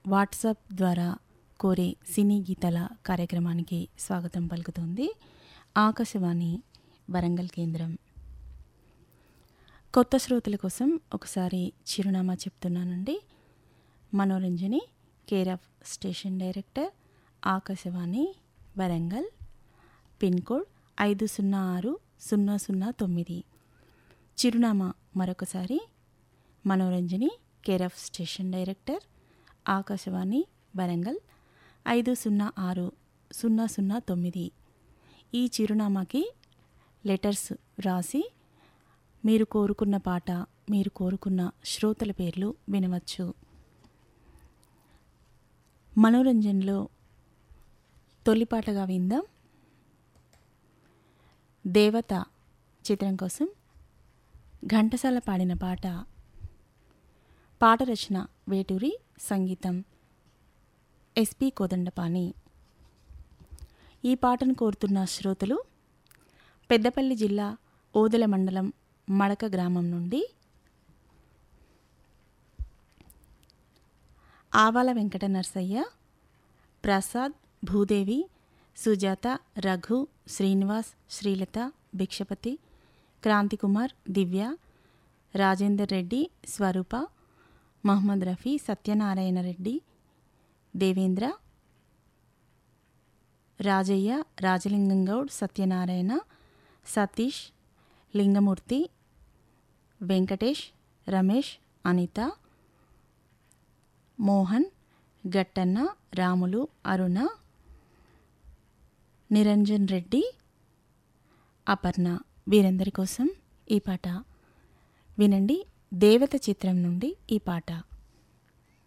WhatsApp ద్వారా కోరే సినీ గీతాల కార్యక్రమానికి స్వాగతం పలుకుతోంది ఆకాశవాణి వరంగల్ కేంద్రం కొత్త శ్రోతల కోసం ఒకసారి చిరునామా చెప్తున్నానండి Manoranjani care of station director Akashvani Warangal pin code ఐదు సున్నా ఆరు సున్నా సున్నా తొమ్మిది చిరునామా మరొకసారి Manoranjani care of station director Akashvani Warangal ఐదు సున్నా ఆరు సున్నా సున్నా తొమ్మిది ఈ చిరునామాకి లెటర్స్ రాసి మీరు కోరుకున్న పాట మీరు కోరుకున్న శ్రోతల పేర్లు వినవచ్చు మనోరంజన్లో తొలిపాటగా విందాం దేవత చిత్రం కోసం ఘంటసాల పాడిన పాట పాట రచన వేటూరి సంగీతం ఎస్పి కోదండపాణి ఈ పాటను కోరుతున్న శ్రోతలు పెద్దపల్లి జిల్లా ఓదెల మండలం మడక గ్రామం నుండి ఆవాల వెంకట నర్సయ్య ప్రసాద్ భూదేవి సుజాత రఘు శ్రీనివాస్ శ్రీలత భిక్షపతి క్రాంతికుమార్ దివ్య రాజేందర్ రెడ్డి స్వరూప మహమ్మద్ రఫీ సత్యనారాయణ రెడ్డి దేవేంద్ర రాజయ్య రాజలింగం గౌడ్ సత్యనారాయణ సతీష్ లింగమూర్తి వెంకటేష్ రమేష్ అనిత మోహన్ గట్టన్న రాములు అరుణ నిరంజన్ రెడ్డి అపర్ణ వీరందరి కోసం ఈ పాట వినండి దేవత చిత్రం నుండి ఈ పాట